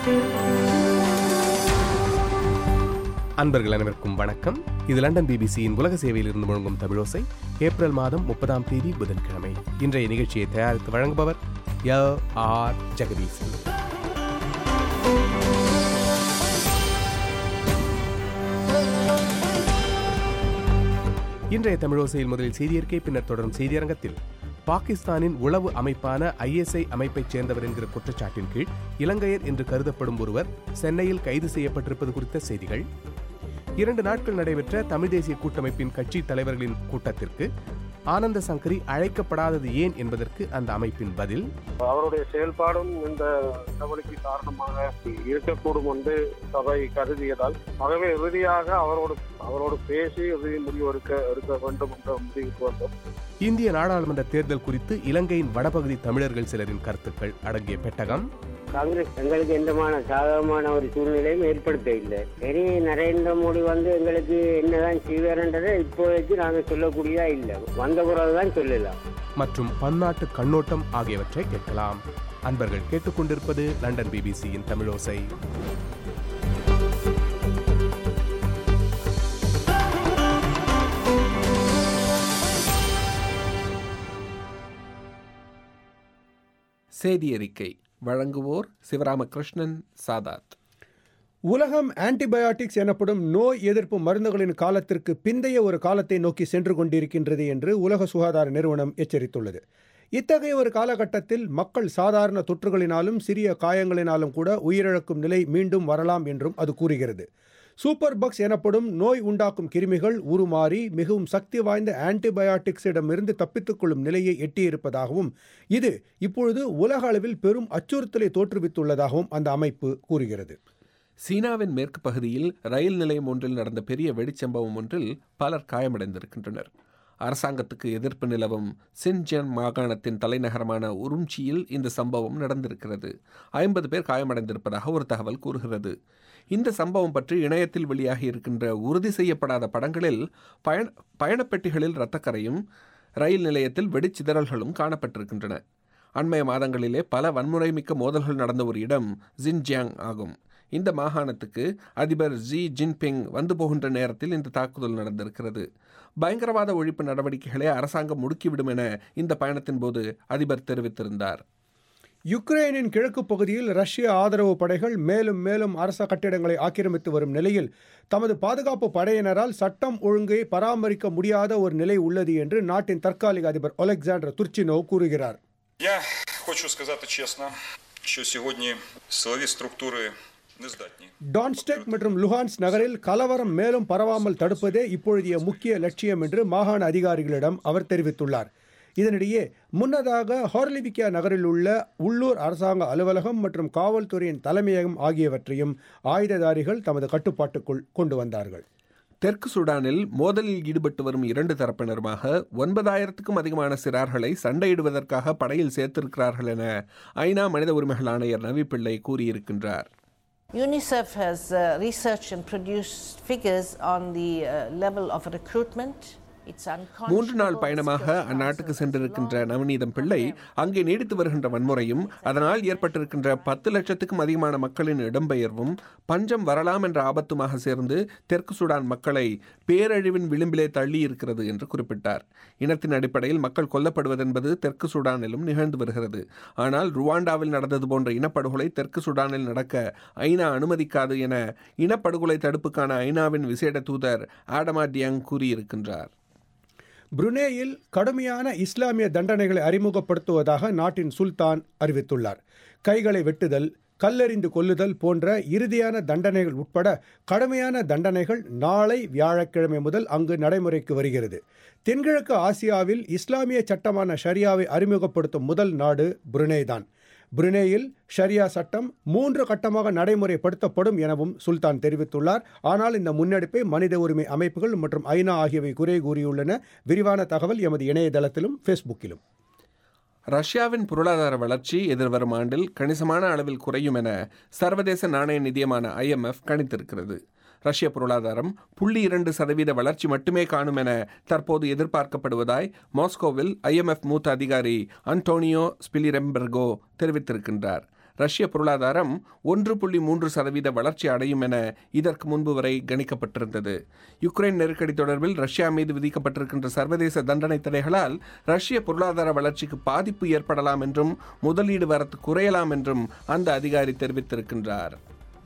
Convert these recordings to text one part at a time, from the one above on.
அன்பர்கள் அனைவருக்கும் வணக்கம் இது லண்டன் பிபிசியின் உலக சேவையில் இருந்து முழங்கும் தமிழோசை ஏப்ரல் மாதம் முப்பதாம் தேதி புதன்கிழமை இன்றைய நிகழ்ச்சியை தயாரித்து வழங்குபவர் ய ஆர் ஜெகதீசன் இன்றைய தமிழோசையில் முதலில் செய்தியறிக்கை பின்னர் தொடரும் செய்தியரங்கத்தில் பாகிஸ்தானின் உளவு அமைப்பான ஐஎஸ்ஐ அமைப்பைச் சேர்ந்தவர் என்கிற குற்றச்சாட்டின் கீழ் இலங்கையர் என்று கருதப்படும் ஒருவர் சென்னையில் கைது செய்யப்பட்டிருப்பது குறித்த செய்திகள் இரண்டு நாட்கள் நடைபெற்ற தமிழ் தேசிய கூட்டமைப்பின் கட்சி தலைவர்களின் கூட்டத்திற்கு ஆனந்த சங்கரி அழைக்கப்படாதது ஏன் என்பதற்கு அந்த அமைப்பின் பதில் அவருடைய செயல்பாடும் இந்த நடவடிக்கை காரணமாக இருக்கக்கூடும் என்று சபை கருதியதால் ஆகவே இறுதியாக அவரோடு அவரோடு பேசி இறுதி முடிவு எடுக்க எடுக்க வேண்டும் என்ற முடிவுக்கு வந்தோம் இந்திய நாடாளுமன்ற தேர்தல் குறித்து இலங்கையின் வடபகுதி தமிழர்கள் சிலரின் கருத்துக்கள் அடங்கிய பெட்டகம் காங்கிரஸ் எங்களுக்கு எந்தமான சாதகமான ஒரு சூழ்நிலையும் ஏற்படுத்த இல்லை சரி நரேந்திர மோடி வந்து எங்களுக்கு என்னதான் செய்வார்ன்றதை இப்போதைக்கு நாங்கள் சொல்லக்கூடியதா இல்லை வந்த பிறகுதான் சொல்லலாம் மற்றும் பன்னாட்டு கண்ணோட்டம் ஆகியவற்றை கேட்கலாம் அன்பர்கள் கேட்டுக்கொண்டிருப்பது லண்டன் பிபிசியின் தமிழோசை செய்தி அறிக்கை வழங்குவோர் சிவராமகிருஷ்ணன் சாதாத் உலகம் ஆன்டிபயாட்டிக்ஸ் எனப்படும் நோய் எதிர்ப்பு மருந்துகளின் காலத்திற்கு பிந்தைய ஒரு காலத்தை நோக்கி சென்று கொண்டிருக்கின்றது என்று உலக சுகாதார நிறுவனம் எச்சரித்துள்ளது இத்தகைய ஒரு காலகட்டத்தில் மக்கள் சாதாரண தொற்றுகளினாலும் சிறிய காயங்களினாலும் கூட உயிரிழக்கும் நிலை மீண்டும் வரலாம் என்றும் அது கூறுகிறது சூப்பர் பக்ஸ் எனப்படும் நோய் உண்டாக்கும் கிருமிகள் உருமாறி மிகவும் சக்தி வாய்ந்த ஆன்டிபயாட்டிக்ஸிடமிருந்து தப்பித்துக் கொள்ளும் நிலையை எட்டியிருப்பதாகவும் இது இப்பொழுது உலக அளவில் பெரும் அச்சுறுத்தலை தோற்றுவித்துள்ளதாகவும் அந்த அமைப்பு கூறுகிறது சீனாவின் மேற்கு பகுதியில் ரயில் நிலையம் ஒன்றில் நடந்த பெரிய வெடிச்சம்பவம் ஒன்றில் பலர் காயமடைந்திருக்கின்றனர் அரசாங்கத்துக்கு எதிர்ப்பு நிலவும் சின்ஜியன் மாகாணத்தின் தலைநகரமான உரும்ச்சியில் இந்த சம்பவம் நடந்திருக்கிறது ஐம்பது பேர் காயமடைந்திருப்பதாக ஒரு தகவல் கூறுகிறது இந்த சம்பவம் பற்றி இணையத்தில் வெளியாகி இருக்கின்ற உறுதி செய்யப்படாத படங்களில் பயண பயணப்பெட்டிகளில் இரத்தக்கரையும் ரயில் நிலையத்தில் வெடிச்சிதறல்களும் காணப்பட்டிருக்கின்றன அண்மைய மாதங்களிலே பல வன்முறைமிக்க மோதல்கள் நடந்த ஒரு இடம் ஜின்ஜியாங் ஆகும் இந்த மாகாணத்துக்கு அதிபர் ஜி ஜின்பிங் வந்து போகின்ற நேரத்தில் இந்த தாக்குதல் நடந்திருக்கிறது பயங்கரவாத ஒழிப்பு நடவடிக்கைகளை அரசாங்கம் முடுக்கிவிடும் என இந்த பயணத்தின் போது அதிபர் தெரிவித்திருந்தார் யுக்ரைனின் கிழக்கு பகுதியில் ரஷ்ய ஆதரவு படைகள் மேலும் மேலும் அரச கட்டிடங்களை ஆக்கிரமித்து வரும் நிலையில் தமது பாதுகாப்பு படையினரால் சட்டம் ஒழுங்கை பராமரிக்க முடியாத ஒரு நிலை உள்ளது என்று நாட்டின் தற்காலிக அதிபர் ஒலெக்சாண்டர் துர்ச்சினோவ் கூறுகிறார் Я хочу сказати чесно, що сьогодні силові структури не здатні. டான்ஸ்டெக் மற்றும் லுஹான்ஸ் நகரில் கலவரம் மேலும் பரவாமல் தடுப்பதே இப்பொழுதைய முக்கிய லட்சியம் என்று மாகாண அதிகாரிகளிடம் அவர் தெரிவித்துள்ளார் இதனிடையே முன்னதாக ஹார்லிவிக்கியா நகரில் உள்ள உள்ளூர் அரசாங்க அலுவலகம் மற்றும் காவல்துறையின் தலைமையகம் ஆகியவற்றையும் ஆயுததாரிகள் தமது கட்டுப்பாட்டுக்குள் கொண்டு வந்தார்கள் தெற்கு சூடானில் மோதலில் ஈடுபட்டு வரும் இரண்டு தரப்பினருமாக ஒன்பதாயிரத்துக்கும் அதிகமான சிறார்களை சண்டையிடுவதற்காக படையில் சேர்த்திருக்கிறார்கள் என ஐநா மனித உரிமைகள் ஆணையர் நவி பிள்ளை கூறியிருக்கின்றார் UNICEF has uh, researched and produced figures on the uh, level of recruitment. It's மூன்று நாள் unconscionable. பயணமாக This அந்நாட்டுக்கு process சென்றிருக்கின்ற has long Navaneetham பிள்ளை அங்கே நீடித்து வருகின்ற வன்முறையும் அதனால் ஏற்பட்டிருக்கின்ற பத்து லட்சத்துக்கும் அதிகமான மக்களின் இடம்பெயர்வும் பஞ்சம் வரலாம் என்ற ஆபத்துமாக சேர்ந்து தெற்கு சூடான் மக்களை பேரழிவின் விளிம்பிலே தள்ளி இருக்கிறது என்று குறிப்பிட்டார் இனத்தின் அடிப்படையில் மக்கள் கொல்லப்படுவதென்பது தெற்கு சூடானிலும் நிகழ்ந்து வருகிறது ஆனால் ருவாண்டாவில் நடந்தது போன்ற இனப்படுகொலை தெற்கு சூடானில் நடக்க ஐநா அனுமதிக்காது என இனப்படுகொலை தடுப்புக்கான ஐநாவின் விசேட தூதர் ஆடமா டியாங் கூறியிருக்கின்றார் புருனேயில் கடுமையான இஸ்லாமிய தண்டனைகளை அறிமுகப்படுத்துவதாக நாட்டின் சுல்தான் அறிவித்துள்ளார் கைகளை வெட்டுதல் கல்லெறிந்து கொல்லுதல் போன்ற இறுதியான தண்டனைகள் உட்பட கடுமையான தண்டனைகள் நாளை வியாழக்கிழமை முதல் அங்கு நடைமுறைக்கு வருகிறது தென்கிழக்கு ஆசியாவில் இஸ்லாமிய சட்டமான ஷரியாவை அறிமுகப்படுத்தும் முதல் நாடு புருனே தான் புருனேயில் ஷரியா சட்டம் மூன்று கட்டமாக நடைமுறைப்படுத்தப்படும் எனவும் சுல்தான் தெரிவித்துள்ளார் ஆனால் இந்த முன்னெடுப்பை மனித உரிமை அமைப்புகள் மற்றும் ஐநா ஆகியவை குறை கூறியுள்ளன விரிவான தகவல் எமது இணையதளத்திலும் ஃபேஸ்புக்கிலும் ரஷ்யாவின் பொருளாதார வளர்ச்சி எதிர்வரும் ஆண்டில் கணிசமான அளவில் குறையும் என சர்வதேச நாணய நிதியமான ஐஎம்எஃப் கணித்திருக்கிறது ரஷ்ய பொருளாதாரம் புள்ளி இரண்டு சதவீத வளர்ச்சி மட்டுமே காணும் என தற்போது எதிர்பார்க்கப்படுவதாய் மாஸ்கோவில் ஐஎம்எஃப் மூத்த அதிகாரி அன்டோனியோ ஸ்பிலிரெம்பெர்கோ தெரிவித்திருக்கின்றார் ரஷ்ய பொருளாதாரம் ஒன்று புள்ளி மூன்று சதவீத வளர்ச்சி அடையும் என இதற்கு முன்பு வரை கணிக்கப்பட்டிருந்தது யுக்ரைன் நெருக்கடி தொடர்பில் ரஷ்யா மீது விதிக்கப்பட்டிருக்கின்ற சர்வதேச தண்டனை தடைகளால் ரஷ்ய பொருளாதார வளர்ச்சிக்கு பாதிப்பு ஏற்படலாம் என்றும் முதலீடு வரத்து குறையலாம் என்றும் அந்த அதிகாரி தெரிவித்திருக்கின்றார்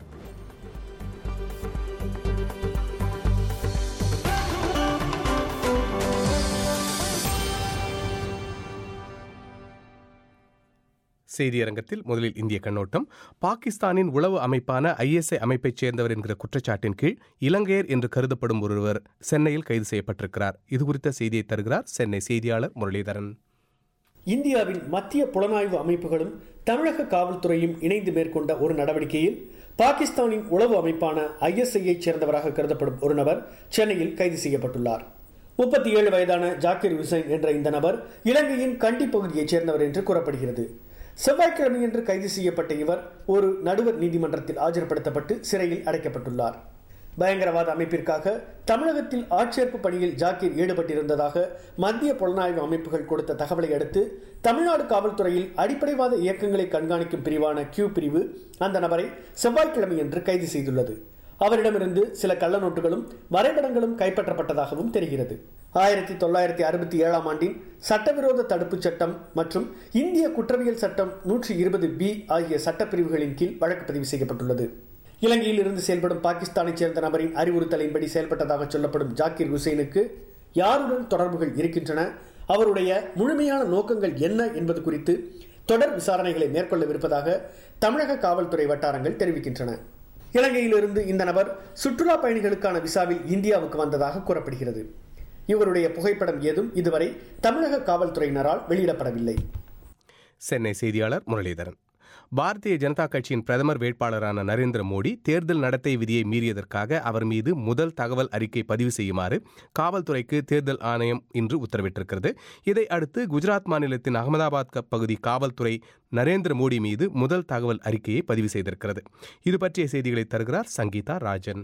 செய்தியரங்கத்தில் முதலில் இந்திய கண்ணோட்டம் பாகிஸ்தானின் உளவு அமைப்பான ஐஎஸ்ஐ அமைப்பைச் சேர்ந்தவர் என்கிற குற்றச்சாட்டின் கீழ் இலங்கையர் என்று கருதப்படும் ஒருவர் சென்னையில் கைது செய்யப்பட்டிருக்கிறார் இது குறித்த செய்தியை தருகிறார் சென்னை செய்தியாளர் முரளிதரன் இந்தியாவின் மத்திய புலனாய்வு அமைப்புகளும் தமிழக காவல்துறையும் இணைந்து மேற்கொண்ட ஒரு நடவடிக்கையில் பாகிஸ்தானின் உளவு அமைப்பான ஐஎஸ்ஐயைச் சேர்ந்தவராக கருதப்படும் ஒரு நபர் சென்னையில் கைது செய்யப்பட்டுள்ளார் முப்பத்தி ஏழு வயதான ஜாக்கிர் ஹுசைன் என்ற இந்த நபர் இலங்கையின் கண்டி பகுதியைச் சேர்ந்தவர் என்று கூறப்படுகிறது செவ்வாய்க்கிழமையன்று கைது செய்யப்பட்ட இவர் ஒரு நடுவர் நீதிமன்றத்தில் ஆஜர்படுத்தப்பட்டு சிறையில் அடைக்கப்பட்டுள்ளார் பயங்கரவாத அமைப்பிற்காக தமிழகத்தில் ஆட்சேர்ப்பு பணியில் ஜாக்கீர் ஈடுபட்டிருந்ததாக மத்திய புலனாய்வு அமைப்புகள் கொடுத்த தகவலை அடுத்து தமிழ்நாடு காவல்துறையில் அடிப்படைவாத இயக்கங்களை கண்காணிக்கும் பிரிவான கியூ பிரிவு அந்த நபரை செவ்வாய்க்கிழமையன்று கைது செய்துள்ளது அவரிடமிருந்து சில கள்ள நோட்டுகளும் வரைபடங்களும் கைப்பற்றப்பட்டதாகவும் தெரிகிறது ஆயிரத்தி தொள்ளாயிரத்தி அறுபத்தி ஏழாம் ஆண்டின் சட்டவிரோத தடுப்புச் சட்டம் மற்றும் இந்திய குற்றவியல் சட்டம் நூற்றி இருபது பி ஆகிய சட்டப்பிரிவுகளின் கீழ் வழக்கு பதிவு செய்யப்பட்டுள்ளது இலங்கையில் இருந்து செயல்படும் பாகிஸ்தானைச் சேர்ந்த நபரின் அறிவுறுத்தலின்படி செயல்பட்டதாக சொல்லப்படும் ஜாக்கிர் ஹுசைனுக்கு யாருடன் தொடர்புகள் இருக்கின்றன அவருடைய முழுமையான நோக்கங்கள் என்ன என்பது குறித்து தொடர் விசாரணைகளை மேற்கொள்ளவிருப்பதாக தமிழக காவல்துறை வட்டாரங்கள் தெரிவிக்கின்றன இலங்கையிலிருந்து இந்த நபர் சுற்றுலா பயணிகளுக்கான விசாவில் இந்தியாவுக்கு வந்ததாக கூறப்படுகிறது இவருடைய புகைப்படம் ஏதும் இதுவரை தமிழக காவல்துறையினரால் வெளியிடப்படவில்லை சென்னை செய்தியாளர் முரளிதரன் பாரதிய ஜனதா கட்சியின் பிரதமர் வேட்பாளரான நரேந்திர மோடி தேர்தல் நடத்தை விதியை மீறியதற்காக அவர் மீது முதல் தகவல் அறிக்கை பதிவு செய்யுமாறு காவல்துறைக்கு தேர்தல் ஆணையம் இன்று உத்தரவிட்டிருக்கிறது இதை அடுத்து குஜராத் மாநிலத்தின் அகமதாபாத் பகுதி காவல்துறை நரேந்திர மோடி மீது முதல் தகவல் அறிக்கையை பதிவு செய்திருக்கிறது இது பற்றிய செய்திகளை தருகிறார் சங்கீதா ராஜன்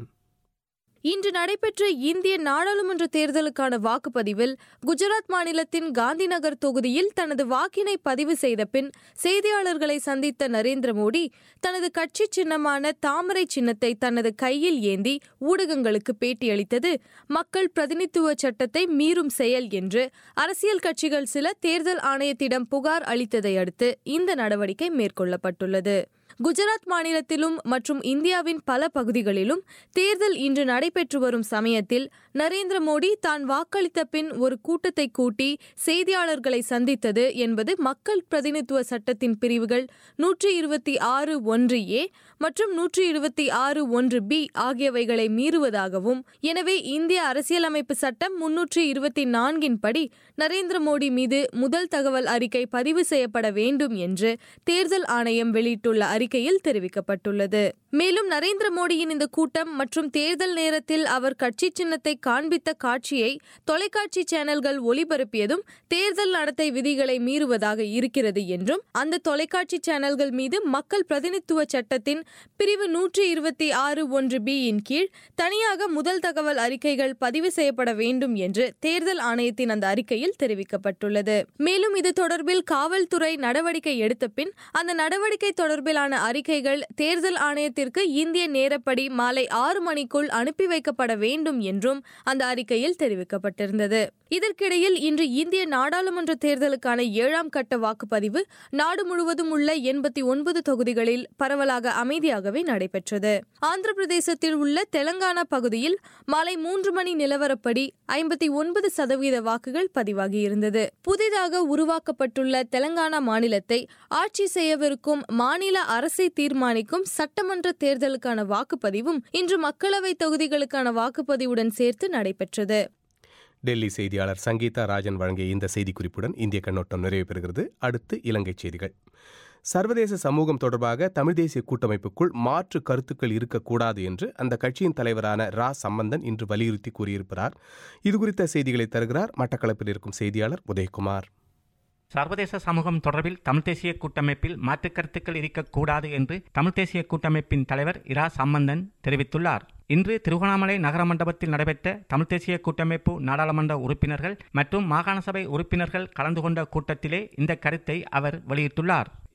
இன்று நடைபெற்ற இந்திய நாடாளுமன்ற தேர்தலுக்கான வாக்குப்பதிவில் குஜராத் மாநிலத்தின் காந்திநகர் தொகுதியில் தனது வாக்கினை பதிவு செய்த பின் செய்தியாளர்களை சந்தித்த நரேந்திர மோடி தனது கட்சி சின்னமான தாமரை சின்னத்தை தனது கையில் ஏந்தி ஊடகங்களுக்கு பேட்டியளித்தது மக்கள் பிரதிநிதித்துவ சட்டத்தை மீறும் செயல் என்று அரசியல் கட்சிகள் சில தேர்தல் ஆணையத்திடம் புகார் அளித்ததை அடுத்து இந்த நடவடிக்கை மேற்கொள்ளப்பட்டுள்ளது குஜராத் மாநிலத்திலும் மற்றும் இந்தியாவின் பல பகுதிகளிலும் தேர்தல் இன்று நடைபெற்று வரும் சமயத்தில் நரேந்திர மோடி தான் வாக்களித்த பின் ஒரு கூட்டத்தை கூட்டி செய்தியாளர்களை சந்தித்தது என்பது மக்கள் பிரதிநிதித்துவ சட்டத்தின் பிரிவுகள் நூற்றி இருபத்தி ஆறு ஒன்று ஏ மற்றும் நூற்றி இருபத்தி ஆறு ஒன்று பி ஆகியவைகளை மீறுவதாகவும் எனவே இந்திய அரசியலமைப்பு சட்டம் முன்னூற்றி இருபத்தி நான்கின் படி நரேந்திர மோடி மீது முதல் தகவல் அறிக்கை பதிவு செய்யப்பட வேண்டும் என்று தேர்தல் ஆணையம் வெளியிட்டுள்ள அறிக்கையில் தெரிவிக்கப்பட்டுள்ளது மேலும் நரேந்திர மோடியின் இந்த கூட்டம் மற்றும் தேர்தல் நேரத்தில் அவர் கட்சி சின்னத்தை காண்பித்த காட்சியை தொலைக்காட்சி சேனல்கள் ஒளிபரப்பியதும் தேர்தல் நடத்தை விதிகளை மீறுவதாக இருக்கிறது என்றும் அந்த தொலைக்காட்சி சேனல்கள் மீது மக்கள் பிரதிநிதித்துவ சட்டத்தின் பிரிவு நூற்றி இருபத்தி ஆறு ஒன்று பி இன் கீழ் தனியாக முதல் தகவல் அறிக்கைகள் பதிவு செய்யப்பட வேண்டும் என்று தேர்தல் ஆணையத்தின் அந்த அறிக்கையில் தெரிவிக்கப்பட்டுள்ளது மேலும் இது தொடர்பில் காவல்துறை நடவடிக்கை எடுத்த பின் அந்த நடவடிக்கை தொடர்பிலான அறிக்கைகள் தேர்தல் ஆணையத்திற்கு இந்திய நேரப்படி மாலை ஆறு மணிக்குள் அனுப்பி வைக்கப்பட வேண்டும் என்றும் அந்த அறிக்கையில் தெரிவிக்கப்பட்டிருந்தது இதற்கிடையில் இன்று இந்திய நாடாளுமன்ற தேர்தலுக்கான ஏழாம் கட்ட வாக்குப்பதிவு நாடு முழுவதும் உள்ள எண்பத்தி ஒன்பது தொகுதிகளில் பரவலாக அமைதியாகவே நடைபெற்றது ஆந்திர பிரதேசத்தில் உள்ள தெலங்கானா பகுதியில் மாலை மூன்று மணி நிலவரப்படி ஐம்பத்தி ஒன்பது சதவீத வாக்குகள் பதிவாகியிருந்தது புதிதாக உருவாக்கப்பட்டுள்ள தெலங்கானா மாநிலத்தை ஆட்சி செய்யவிருக்கும் மாநில அரசை தீர்மானிக்கும் சட்டமன்ற தேர்தலுக்கான வாக்குப்பதிவும் இன்று மக்களவை தொகுதிகளுக்கான வாக்குப்பதிவுடன் சேர்த்து நடைபெற்றது டெல்லி செய்தியாளர் சங்கீதா ராஜன் வழங்கிய இந்த செய்திக்குறிப்புடன் இந்திய கண்ணோட்டம் நிறைவு பெறுகிறது அடுத்து இலங்கை செய்திகள் சர்வதேச சமூகம் தொடர்பாக தமிழ் தேசிய கூட்டமைப்புக்குள் மாற்று கருத்துக்கள் இருக்கக்கூடாது என்று அந்த கட்சியின் தலைவரான ரா சம்பந்தன் இன்று வலியுறுத்தி கூறியிருக்கிறார் இதுகுறித்த செய்திகளை தருகிறார் மட்டக்களப்பில் இருக்கும் செய்தியாளர் உதயகுமார் சர்வதேச சமூகம் தொடர்பில் தமிழ் தேசிய கூட்டமைப்பில் மாற்றுக் கருத்துக்கள் இருக்கக்கூடாது என்று தமிழ் தேசிய கூட்டமைப்பின் தலைவர் இரா சம்பந்தன் தெரிவித்துள்ளார் இன்று திருவண்ணாமலை நகர மண்டபத்தில் நடைபெற்ற தமிழ் தேசிய கூட்டமைப்பு நாடாளுமன்ற உறுப்பினர்கள் மற்றும் மாகாண சபை உறுப்பினர்கள் கலந்து கொண்ட கூட்டத்திலே இந்த கருத்தை அவர் வெளியிட்டுள்ளார்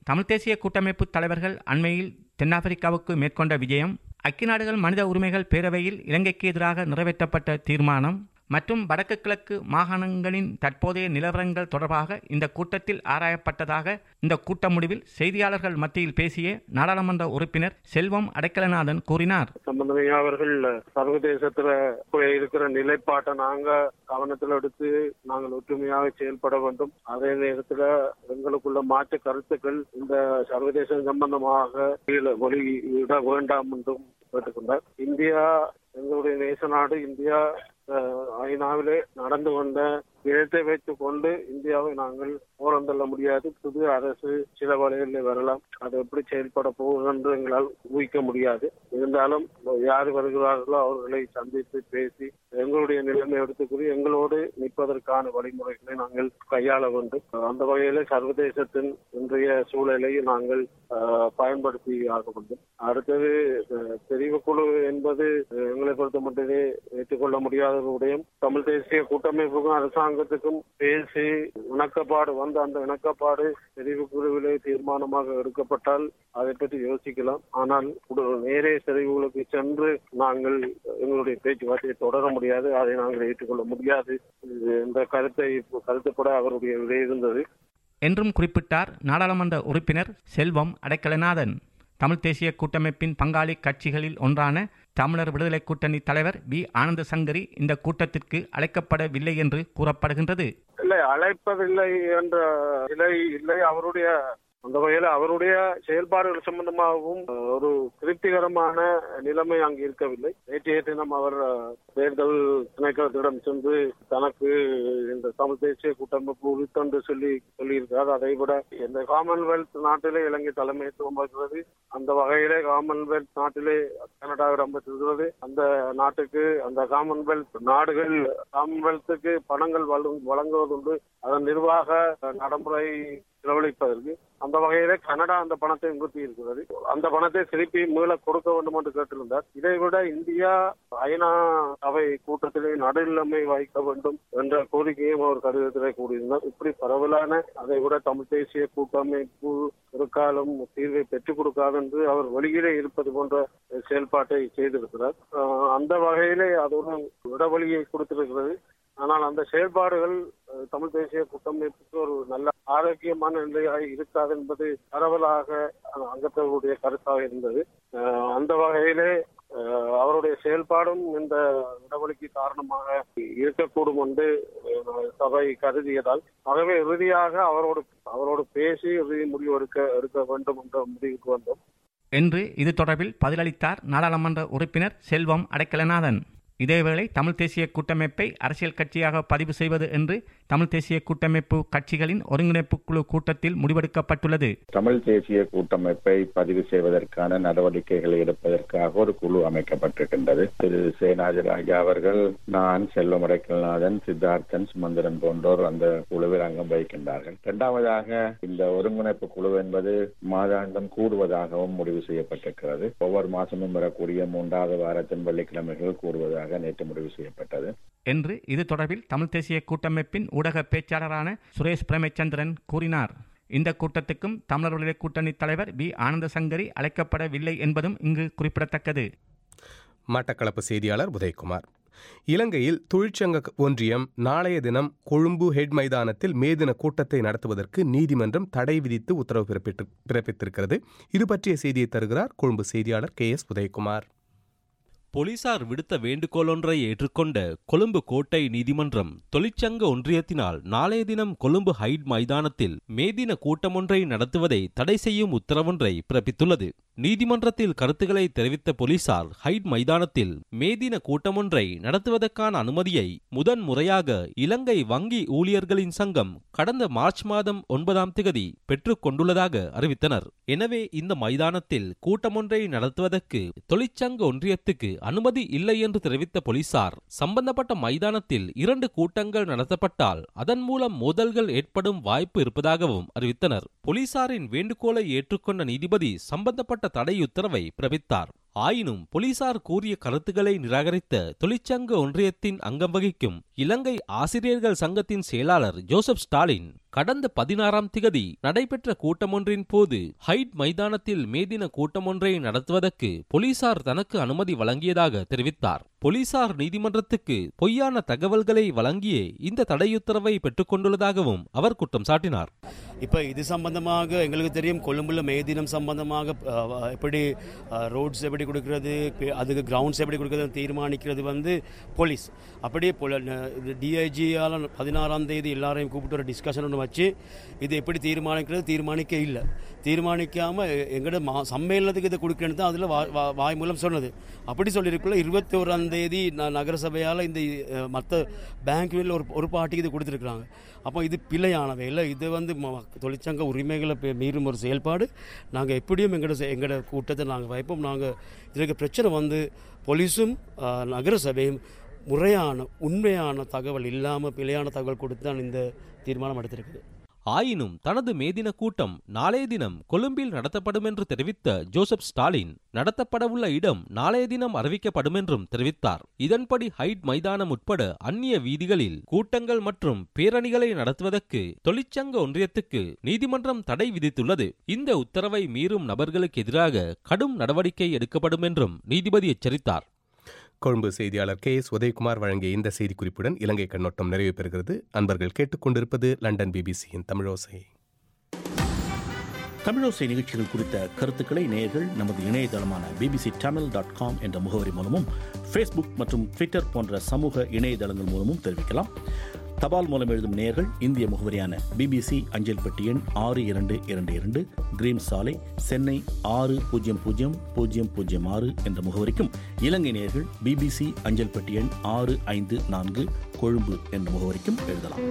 தமிழ் தேசிய கூட்டமைப்பு தலைவர்கள் அண்மையில் தென்னாப்பிரிக்காவுக்கு மேற்கொண்ட விஜயம் ஐக்கிய நாடுகள் மனித உரிமைகள் பேரவையில் இலங்கைக்கு எதிராக நிறைவேற்றப்பட்ட தீர்மானம் மற்றும் வடக்கு கிழக்கு மாகாணங்களின் தற்போதைய நிலவரங்கள் தொடர்பாக இந்த கூட்டத்தில் ஆராயப்பட்டதாக இந்த கூட்ட முடிவில் செய்தியாளர்கள் மத்தியில் பேசிய நாடாளுமன்ற உறுப்பினர் செல்வம் அடைக்கலநாதன் கூறினார் சம்பந்தமையா அவர்கள் சர்வதேசத்துல இருக்கிற நிலைப்பாட்டை நாங்க கவனத்தில் எடுத்து நாங்கள் ஒற்றுமையாக செயல்பட வேண்டும் அதே நேரத்துல எங்களுக்குள்ள மாற்று கருத்துக்கள் இந்த சர்வதேசம் சம்பந்தமாக வெளியிட வேண்டாம் என்றும் கேட்டுக்கொண்டார் இந்தியா எங்களுடைய நேச நாடு இந்தியா ஐநாவிலே நடந்து கொண்ட இனத்தை வைத்துக் கொண்டு இந்தியாவை நாங்கள் ஓரந்தள்ள முடியாது புது அரசு சில வழிகளில் வரலாம் அது எப்படி செயல்பட போகும் என்று எங்களால் ஊகிக்க முடியாது இருந்தாலும் யார் வருகிறார்களோ அவர்களை சந்தித்து பேசி எங்களுடைய நிலைமை எடுத்துக்கூறி எங்களோடு நிற்பதற்கான வழிமுறைகளை நாங்கள் கையாள வேண்டும் அந்த வகையில சர்வதேசத்தின் இன்றைய சூழலை நாங்கள் பயன்படுத்தி ஆக வேண்டும் அடுத்தது தெரிவுக்குழு என்பது எங்களை பொறுத்த மட்டுமே ஏற்றுக்கொள்ள முடியாத விடயம் தமிழ் தேசிய கூட்டமைப்புக்கும் அரசாங்கத்துக்கும் பேசி இணக்கப்பாடு வந்த அந்த இணக்கப்பாடு தெரிவுக்குழுவிலே தீர்மானமாக எடுக்கப்பட்டால் அதை பற்றி யோசிக்கலாம் ஆனால் நேரே தெரிவுகளுக்கு சென்று நாங்கள் எங்களுடைய பேச்சுவார்த்தையை தொடர முடியாது அதை நாங்கள் ஏற்றுக்கொள்ள முடியாது இந்த கருத்தை கருத்துப்பட அவருடைய விலை இருந்தது என்றும் குறிப்பிட்டார் நாடாளுமன்ற உறுப்பினர் செல்வம் அடைக்கலநாதன் தமிழ் தேசிய கூட்டமைப்பின் பங்காளி கட்சிகளில் ஒன்றான தமிழர் விடுதலை கூட்டணி தலைவர் வி ஆனந்த சங்கரி இந்த கூட்டத்திற்கு அழைக்கப்படவில்லை என்று கூறப்படுகின்றது இல்லை அழைப்பதில்லை என்ற நிலை இல்லை அவருடைய அந்த வகையில் அவருடைய செயல்பாடுகள் சம்பந்தமாகவும் ஒரு திருப்திகரமான நிலைமை அங்கு இருக்கவில்லை நேற்றைய தினம் அவர் தேர்தல் திணைக்களத்திடம் சென்று தனக்கு இந்த தமிழ் தேசிய கூட்டமைப்பு உரித்தொன்று சொல்லி சொல்லியிருக்கிறார் அதை விட இந்த காமன்வெல்த் நாட்டிலே இலங்கை தலைமைத்துவம் வகிக்கிறது அந்த வகையிலே காமன்வெல்த் நாட்டிலே கனடா இடம்பெற்றிருக்கிறது அந்த நாட்டுக்கு அந்த காமன்வெல்த் நாடுகள் காமன்வெல்த்துக்கு பணங்கள் வழங்குவதுண்டு அதன் நிர்வாக நடைமுறை செலவழிப்பதற்கு அந்த வகையிலே கனடா அந்த பணத்தை நிறுத்தி இருக்கிறது அந்த பணத்தை திருப்பி மீள கொடுக்க வேண்டும் என்று கேட்டிருந்தார் இதை விட இந்தியா ஐநா அவை கூட்டத்திலே நடுநிலைமை வைக்க வேண்டும் என்ற கோரிக்கையும் அவர் கடிதத்திலே கூறியிருந்தார் இப்படி பரவலான அதை விட தமிழ் தேசிய கூட்டமைப்பு ஒரு காலம் தீர்வை பெற்றுக் கொடுக்காது என்று அவர் வெளியிலே இருப்பது போன்ற செயல்பாட்டை செய்திருக்கிறார் அந்த வகையிலே அது ஒரு இடவழியை கொடுத்திருக்கிறது ஆனால் அந்த செயல்பாடுகள் தமிழ் தேசிய கூட்டமைப்புக்கு ஒரு நல்ல ஆரோக்கியமான நிலையாக இருக்காது என்பது பரவலாக அங்கத்தவருடைய கருத்தாக இருந்தது அந்த வகையிலே அவருடைய செயல்பாடும் இந்த நடவடிக்கை காரணமாக இருக்கக்கூடும் என்று சபை கருதியதால் ஆகவே இறுதியாக அவரோடு அவரோடு பேசி இறுதி முடிவு எடுக்க எடுக்க வேண்டும் என்ற முடிவுக்கு வந்தோம் என்று இது தொடர்பில் பதிலளித்தார் நாடாளுமன்ற உறுப்பினர் செல்வம் அடைக்கலநாதன் இதேவேளை தமிழ் தேசிய கூட்டமைப்பை அரசியல் கட்சியாக பதிவு செய்வது என்று தமிழ் தேசிய கூட்டமைப்பு கட்சிகளின் ஒருங்கிணைப்பு குழு கூட்டத்தில் முடிவெடுக்கப்பட்டுள்ளது தமிழ் தேசிய கூட்டமைப்பை பதிவு செய்வதற்கான நடவடிக்கைகளை எடுப்பதற்காக ஒரு குழு அமைக்கப்பட்டிருக்கின்றது திரு சேனாஜராஜா அவர்கள் நான் செல்வம் அடைக்கல்நாதன் சித்தார்த்தன் சுமந்திரன் போன்றோர் அந்த குழுவில் அங்கம் வகிக்கின்றார்கள் இரண்டாவதாக இந்த ஒருங்கிணைப்பு குழு என்பது மாதாந்தம் கூடுவதாகவும் முடிவு செய்யப்பட்டிருக்கிறது ஒவ்வொரு மாசமும் வரக்கூடிய மூன்றாவது வாரத்தின் வெள்ளிக்கிழமைகள் கூடுவதாக நேற்று முடிவு செய்யப்பட்டது என்று இது தொடர்பில் தமிழ் தேசிய கூட்டமைப்பின் ஊடக பேச்சாளரான சுரேஷ் பிரேமச்சந்திரன் கூறினார் இந்த கூட்டத்துக்கும் தமிழர் விடுதலை கூட்டணி தலைவர் வி ஆனந்த சங்கரி அழைக்கப்படவில்லை என்பதும் இங்கு குறிப்பிடத்தக்கது மட்டக்களப்பு செய்தியாளர் உதயகுமார் இலங்கையில் தொழிற்சங்க ஒன்றியம் நாளைய தினம் கொழும்பு ஹெட் மைதானத்தில் மேதின கூட்டத்தை நடத்துவதற்கு நீதிமன்றம் தடை விதித்து உத்தரவு பிறப்பித்து பிறப்பித்திருக்கிறது இது பற்றிய செய்தியை தருகிறார் கொழும்பு செய்தியாளர் கே எஸ் உதயகுமார் போலீசார் விடுத்த வேண்டுகோளொன்றை ஏற்றுக்கொண்ட கொழும்பு கோட்டை நீதிமன்றம் தொழிற்சங்க ஒன்றியத்தினால் நாளைய தினம் கொழும்பு ஹைட் மைதானத்தில் மேதின கூட்டமொன்றை நடத்துவதை தடை செய்யும் உத்தரவொன்றை பிறப்பித்துள்ளது நீதிமன்றத்தில் கருத்துக்களை தெரிவித்த போலீசார் ஹைட் மைதானத்தில் மேதின கூட்டமொன்றை நடத்துவதற்கான அனுமதியை முதன் முறையாக இலங்கை வங்கி ஊழியர்களின் சங்கம் கடந்த மார்ச் மாதம் ஒன்பதாம் திகதி பெற்றுக் கொண்டுள்ளதாக அறிவித்தனர் எனவே இந்த மைதானத்தில் கூட்டமொன்றை நடத்துவதற்கு தொழிற்சங்க ஒன்றியத்துக்கு அனுமதி இல்லை என்று தெரிவித்த போலீசார் சம்பந்தப்பட்ட மைதானத்தில் இரண்டு கூட்டங்கள் நடத்தப்பட்டால் அதன் மூலம் மோதல்கள் ஏற்படும் வாய்ப்பு இருப்பதாகவும் அறிவித்தனர் போலீசாரின் வேண்டுகோளை ஏற்றுக்கொண்ட நீதிபதி சம்பந்தப்பட்ட தடை உத்தரவை பிறப்பித்தார் ஆயினும் போலீசார் கூறிய கருத்துக்களை நிராகரித்த தொழிற்சங்க ஒன்றியத்தின் அங்கம் வகிக்கும் இலங்கை ஆசிரியர்கள் சங்கத்தின் செயலாளர் ஜோசப் ஸ்டாலின் கடந்த பதினாறாம் திகதி நடைபெற்ற கூட்டமொன்றின் போது ஹைட் மைதானத்தில் மேதின கூட்டமொன்றை நடத்துவதற்கு போலீசார் தனக்கு அனுமதி வழங்கியதாக தெரிவித்தார் போலீசார் நீதிமன்றத்துக்கு பொய்யான தகவல்களை வழங்கியே இந்த தடையுத்தரவை பெற்றுக்கொண்டுள்ளதாகவும் அவர் குற்றம் சாட்டினார் இப்போ இது சம்பந்தமாக எங்களுக்கு தெரியும் கொழும்புல மே தினம் சம்பந்தமாக அஹ், எப்படி ரோட்ஸ் எப்படி கொடுக்கறது பே- அதுக்கு கிரவுண்ட்ஸ் எப்படி கொடுக்கறது தீர்மானிக்கிறது வந்து போலீஸ் அப்படியே டிஐஜியால் பதினாறாம் தேதி எல்லாரையும் கூப்பிட்டு ஒரு டிஸ்கஷன் ஒன்று வச்சு இது எப்படி தீர்மானிக்கிறது தீர்மானிக்க இல்லை தீர்மானிக்காமல் எங்களோட மா சம்மேளனத்துக்கு இதை கொடுக்கணும் தான் அதில் வாய் மூலம் சொன்னது அப்படி சொல்லியிருக்குள்ள இருபத்தி ஓராம் தேதி ந- நகரசபையால் இந்த மற்ற பேங்க்ல ஒரு ஒரு பார்ட்டிக்கு இது கொடுத்துருக்குறாங்க அப்போ இது பிழையானவை இல்லை இது வந்து ம- தொழிற்சங்க உரிமைகளை பெ- மீறும் ஒரு செயல்பாடு நாங்கள் எப்படியும் எங்களோட செ- எங்களோட கூட்டத்தை நாங்கள் வைப்போம் நாங்கள் இதுக்கு பிரச்சனை வந்து போலீஸும் ஆ, நகர சபையும் முறையான உண்மையான தகவல் இல்லாமல் பிழையான தகவல் கொடுத்து தான் இந்த தீர்மானம் எடுத்திருக்குது ஆயினும் தனது மேதின கூட்டம் நாளைய தினம் கொழும்பில் நடத்தப்படும் என்று தெரிவித்த ஜோசப் ஸ்டாலின் நடத்தப்படவுள்ள இடம் நாளைய தினம் அறிவிக்கப்படும் என்றும் தெரிவித்தார் இதன்படி ஹைட் மைதானம் உட்பட அந்நிய வீதிகளில் கூட்டங்கள் மற்றும் பேரணிகளை நடத்துவதற்கு தொழிற்சங்க ஒன்றியத்துக்கு நீதிமன்றம் தடை விதித்துள்ளது இந்த உத்தரவை மீறும் நபர்களுக்கு எதிராக கடும் நடவடிக்கை எடுக்கப்படும் என்றும் நீதிபதி எச்சரித்தார் கொழும்பு செய்தியாளர் கே எஸ் உதயகுமார் வழங்கிய இந்த செய்திக்குறிப்புடன் இலங்கை கண்ணோட்டம் நிறைவு பெறுகிறது அன்பர்கள் கேட்டுக்கொண்டிருப்பது லண்டன் பிபிசியின் தமிழோசை தமிழோசை நிகழ்ச்சிகள் குறித்த கருத்துக்களை நேயர்கள் நமது இணையதளமான பிபிசி தமிழ் டாட் காம் என்ற முகவரி மூலமும் ஃபேஸ்புக் மற்றும் ட்விட்டர் போன்ற சமூக இணையதளங்கள் மூலமும் தெரிவிக்கலாம் தபால் மூலம் எழுதும் நேயர்கள் இந்திய முகவரியான பிபிசி அஞ்சல் பெட்டி எண் ஆறு இரண்டு இரண்டு இரண்டு கிரீம் சாலை சென்னை ஆறு பூஜ்ஜியம் பூஜ்ஜியம் பூஜ்ஜியம் பூஜ்ஜியம் ஆறு என்ற முகவரிக்கும் இலங்கை நேயர்கள் பிபிசி அஞ்சல் பெட்டி எண் ஆறு ஐந்து நான்கு கொழும்பு என்ற முகவரிக்கும் எழுதலாம்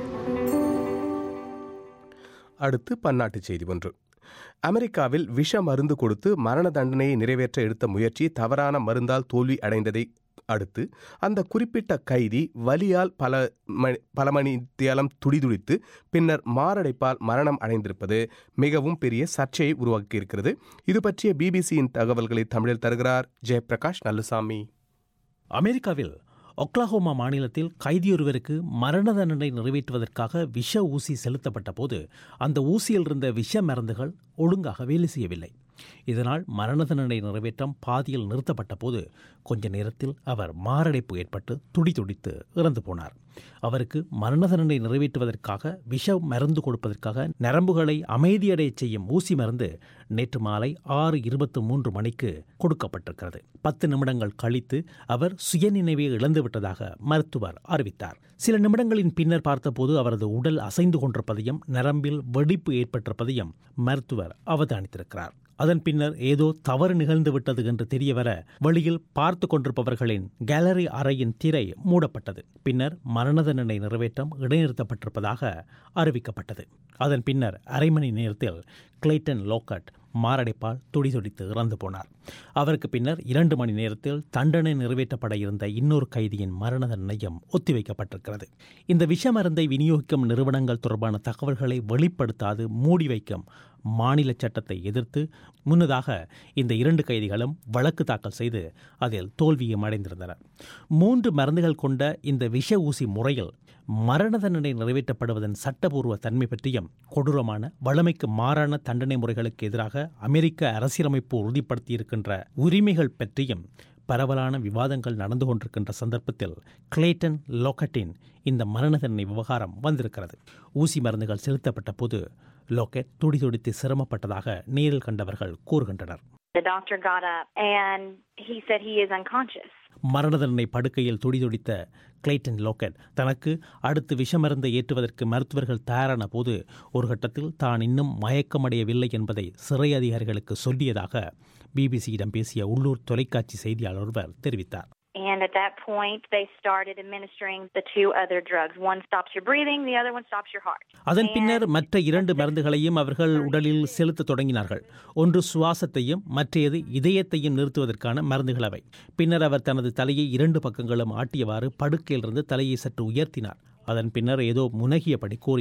அடுத்து பன்னாட்டுச் செய்தி ஒன்று அமெரிக்காவில் விஷ மருந்து கொடுத்து மரண தண்டனையை நிறைவேற்ற எடுத்த முயற்சி தவறான மருந்தால் தோல்வி அடைந்ததை அடுத்து அந்த குறிப்பிட்ட கைதி வலியால் பல மணி பல மணி தியாலம் துடிதுடித்து பின்னர் மாரடைப்பால் மரணம் அடைந்திருப்பது மிகவும் பெரிய சர்ச்சையை உருவாக்கியிருக்கிறது இது பற்றிய பிபிசியின் தகவல்களை தமிழில் தருகிறார் ஜெயபிரகாஷ் நல்லுசாமி அமெரிக்காவில் ஒக்லாஹோமா மாநிலத்தில் கைதியொருவருக்கு மரண தண்டனை நிறைவேற்றுவதற்காக விஷ ஊசி செலுத்தப்பட்ட போது அந்த ஊசியில் இருந்த விஷ மருந்துகள் ஒழுங்காக வேலை செய்யவில்லை இதனால் மரண தண்டனை நிறைவேற்றம் பாதியில் நிறுத்தப்பட்ட போது கொஞ்ச நேரத்தில் அவர் மாரடைப்பு ஏற்பட்டு துடி துடித்து இறந்து போனார் அவருக்கு மரண தண்டனை நிறைவேற்றுவதற்காக விஷ மருந்து கொடுப்பதற்காக நரம்புகளை அமைதியடையச் செய்யும் ஊசி மருந்து நேற்று மாலை ஆறு இருபத்து மூன்று மணிக்கு கொடுக்கப்பட்டிருக்கிறது பத்து நிமிடங்கள் கழித்து அவர் சுயநினைவை இழந்துவிட்டதாக மருத்துவர் அறிவித்தார் சில நிமிடங்களின் பின்னர் பார்த்தபோது அவரது உடல் அசைந்து கொண்டிருப்பதையும் நரம்பில் வெடிப்பு ஏற்பட்டிருப்பதையும் மருத்துவர் அவதானித்திருக்கிறார் அதன் பின்னர் ஏதோ தவறு நிகழ்ந்து விட்டது என்று தெரியவர வெளியில் பார்த்து கொண்டிருப்பவர்களின் கேலரி அறையின் திரை மூடப்பட்டது பின்னர் மரண தண்டனை நிறைவேற்றம் இடைநிறுத்தப்பட்டிருப்பதாக அறிவிக்கப்பட்டது அதன் பின்னர் அரை மணி நேரத்தில் கிளைட்டன் லோக்கட் மாரடைப்பால் துடிதுடித்து இறந்து போனார் அவருக்கு பின்னர் இரண்டு மணி நேரத்தில் தண்டனை நிறைவேற்றப்பட இருந்த இன்னொரு கைதியின் மரண தண்டனையும் ஒத்திவைக்கப்பட்டிருக்கிறது இந்த விஷ மருந்தை விநியோகிக்கும் நிறுவனங்கள் தொடர்பான தகவல்களை வெளிப்படுத்தாது மூடி வைக்கும் மாநில சட்டத்தை எதிர்த்து முன்னதாக இந்த இரண்டு கைதிகளும் வழக்கு தாக்கல் செய்து அதில் தோல்வியும் அடைந்திருந்தனர் மூன்று மருந்துகள் கொண்ட இந்த விஷ ஊசி முறையில் மரண தண்டனை நிறைவேற்றப்படுவதன் சட்டபூர்வ தன்மை பற்றியும் கொடூரமான வழமைக்கு மாறான தண்டனை முறைகளுக்கு எதிராக அமெரிக்க அரசியலமைப்பு உறுதிப்படுத்தியிருக்கின்ற உரிமைகள் பற்றியும் பரவலான விவாதங்கள் நடந்து கொண்டிருக்கின்ற சந்தர்ப்பத்தில் கிளேட்டன் லோக்கட்டின் இந்த மரண தண்டனை விவகாரம் வந்திருக்கிறது ஊசி மருந்துகள் செலுத்தப்பட்ட போது லோக்கெட் துடி துடித்து சிரமப்பட்டதாக நேரில் கண்டவர்கள் கூறுகின்றனர் The doctor got up and he said he is unconscious. மரண தண்டனை படுக்கையில் துடிதுடித்த கிளைட்டன் லோக்கட் தனக்கு அடுத்து விஷமருந்தை ஏற்றுவதற்கு மருத்துவர்கள் தயாரான போது ஒரு கட்டத்தில் தான் இன்னும் மயக்கமடையவில்லை என்பதை சிறை அதிகாரிகளுக்கு சொல்லியதாக பிபிசியிடம் பேசிய உள்ளூர் தொலைக்காட்சி செய்தியாளர் ஒருவர் தெரிவித்தார் And at that point, they started administering the two other drugs. One stops your breathing, the other one stops your heart. அதன் பின்னர் மற்ற இரண்டு மருந்துகளையும் அவர்கள் உடலில் செலுத்த தொடங்கினார்கள் ஒன்று சுவாசத்தையும் மற்றையது இதயத்தையும் நிறுத்துவதற்கான மருந்துகள் அவை பின்னர் அவர் தனது தலையை இரண்டு பக்கங்களும் ஆட்டியவாறு படுக்கையிலிருந்து தலையை சற்று உயர்த்தினார் அதன் பின்னர் ஏதோ முனகியபடி கூறினார்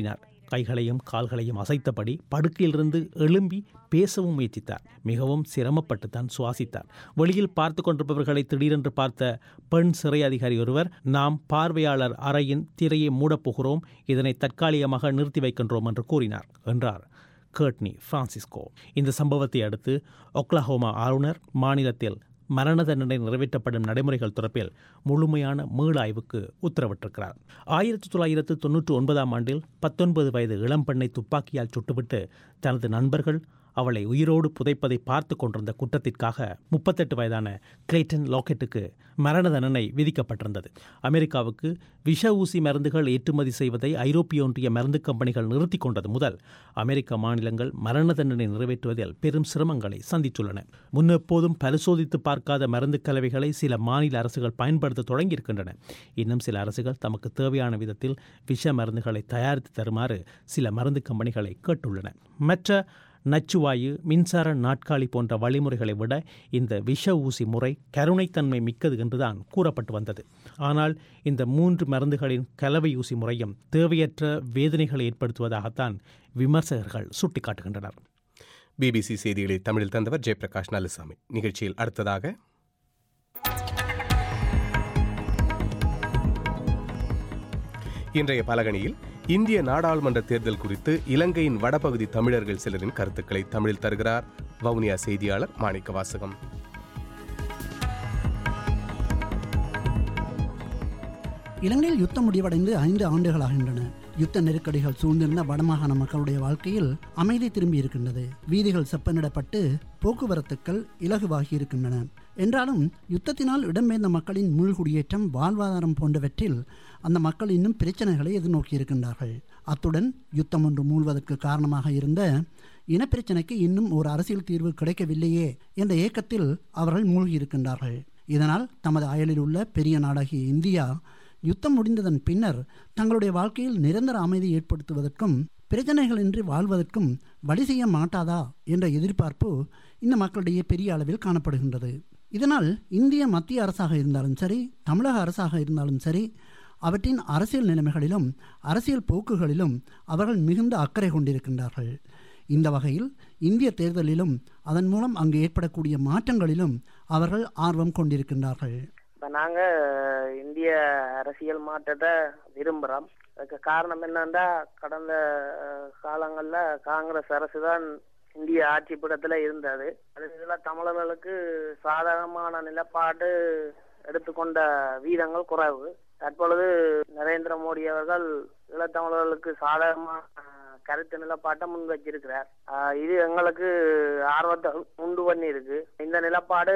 கைகளையும் கால்களையும் அசைத்தபடி படுக்கையிலிருந்து எழும்பி பேசவும் முயற்சித்தார் மிகவும் சிரமப்பட்டு தான் சுவாசித்தார் வெளியில் பார்த்து கொண்டிருப்பவர்களை திடீரென்று பார்த்த பெண் சிறை அதிகாரி ஒருவர் நாம் பார்வையாளர் அறையின் திரையை மூடப்போகிறோம் இதனை தற்காலிகமாக நிறுத்தி வைக்கின்றோம் என்று கூறினார் என்றார் கேர்ட்னி பிரான்சிஸ்கோ இந்த சம்பவத்தை அடுத்து ஒக்லஹோமா ஆளுநர் மாநிலத்தில் மரண தண்டனை நிறைவேற்றப்படும் நடைமுறைகள் தொடர்பில் முழுமையான மீளாய்வுக்கு உத்தரவிட்டிருக்கிறார் ஆயிரத்தி தொள்ளாயிரத்து தொன்னூற்றி ஒன்பதாம் ஆண்டில் பத்தொன்பது வயது இளம்பெண்ணை துப்பாக்கியால் சுட்டுவிட்டு தனது நண்பர்கள் அவளை உயிரோடு புதைப்பதை பார்த்து கொண்டிருந்த குற்றத்திற்காக முப்பத்தெட்டு வயதான கிளேட்டன் லாக்கெட்டுக்கு மரண தண்டனை விதிக்கப்பட்டிருந்தது அமெரிக்காவுக்கு விஷ ஊசி மருந்துகள் ஏற்றுமதி செய்வதை ஐரோப்பிய ஒன்றிய மருந்து கம்பெனிகள் நிறுத்தி கொண்டது முதல் அமெரிக்க மாநிலங்கள் மரண தண்டனை நிறைவேற்றுவதில் பெரும் சிரமங்களை சந்தித்துள்ளன முன்னெப்போதும் பரிசோதித்து பார்க்காத மருந்து கலவைகளை சில மாநில அரசுகள் பயன்படுத்த தொடங்கியிருக்கின்றன இன்னும் சில அரசுகள் தமக்கு தேவையான விதத்தில் விஷ மருந்துகளை தயாரித்து தருமாறு சில மருந்து கம்பெனிகளை கேட்டுள்ளன மற்ற நச்சுவாயு மின்சார நாட்காலி போன்ற வழிமுறைகளை விட இந்த விஷ ஊசி முறை கருணைத்தன்மை மிக்கது என்றுதான் கூறப்பட்டு வந்தது ஆனால் இந்த மூன்று மருந்துகளின் கலவை ஊசி முறையும் தேவையற்ற வேதனைகளை ஏற்படுத்துவதாகத்தான் விமர்சகர்கள் சுட்டிக்காட்டுகின்றனர் பிபிசி செய்திகளை தமிழில் தந்தவர் ஜெயபிரகாஷ் நல்லசாமி நிகழ்ச்சியில் அடுத்ததாக இன்றைய பலகணியில் இந்திய நாடாளுமன்ற தேர்தல் குறித்து இலங்கையின் வடபகுதி தமிழர்கள் சிலரின் கருத்துக்களை தமிழில் தருகிறார் வவுனியா செய்தியாளர் மாணிக்க வாசகம் இலங்கையில் யுத்தம் முடிவடைந்து ஐந்து ஆண்டுகளாகின்றன யுத்த நெருக்கடிகள் சூழ்ந்திருந்த வடமாகாண மக்களுடைய வாழ்க்கையில் அமைதி திரும்பி இருக்கின்றது வீதிகள் செப்பனிடப்பட்டு போக்குவரத்துக்கள் இலகுவாகி இருக்கின்றன என்றாலும் யுத்தத்தினால் இடம்பெயர்ந்த மக்களின் மீள்குடியேற்றம் வாழ்வாதாரம் போன்றவற்றில் அந்த மக்கள் இன்னும் பிரச்சனைகளை எதிர்நோக்கி இருக்கின்றார்கள் அத்துடன் யுத்தம் ஒன்று மூழ்வதற்கு காரணமாக இருந்த இனப்பிரச்சனைக்கு இன்னும் ஒரு அரசியல் தீர்வு கிடைக்கவில்லையே என்ற ஏக்கத்தில் அவர்கள் மூழ்கியிருக்கின்றார்கள் இதனால் தமது அயலில் உள்ள பெரிய நாடாகிய இந்தியா யுத்தம் முடிந்ததன் பின்னர் தங்களுடைய வாழ்க்கையில் நிரந்தர அமைதி ஏற்படுத்துவதற்கும் பிரச்சனைகளின்றி வாழ்வதற்கும் வழி செய்ய மாட்டாதா என்ற எதிர்பார்ப்பு இந்த மக்களிடையே பெரிய அளவில் காணப்படுகின்றது இதனால் இந்திய மத்திய அரசாக இருந்தாலும் சரி தமிழக அரசாக இருந்தாலும் சரி அவற்றின் அரசியல் நிலைமைகளிலும் அரசியல் போக்குகளிலும் அவர்கள் மிகுந்த அக்கறை கொண்டிருக்கின்றார்கள் இந்த வகையில் இந்திய தேர்தலிலும் அதன் மூலம் அங்கு ஏற்படக்கூடிய மாற்றங்களிலும் அவர்கள் ஆர்வம் கொண்டிருக்கின்றார்கள் இப்போ நாங்கள் இந்திய அரசியல் மாற்றத்தை விரும்புகிறோம் அதுக்கு காரணம் என்னன்னா கடந்த காலங்களில் காங்கிரஸ் அரசு தான் இந்திய ஆட்சி பீடத்தில் இருந்தது அது இதில் தமிழர்களுக்கு சாதகமான நிலப்பாடு எடுத்துக்கொண்ட வீதங்கள் குறைவு தற்பொழுது நரேந்திர மோடி அவர்கள் ஈழத்தமிழர்களுக்கு சாதகமான கருத்து நிலப்பாட்டை முன் வச்சிருக்கிறார் இது எங்களுக்கு ஆர்வத்தை உண்டு பண்ணி இருக்கு இந்த நிலப்பாடு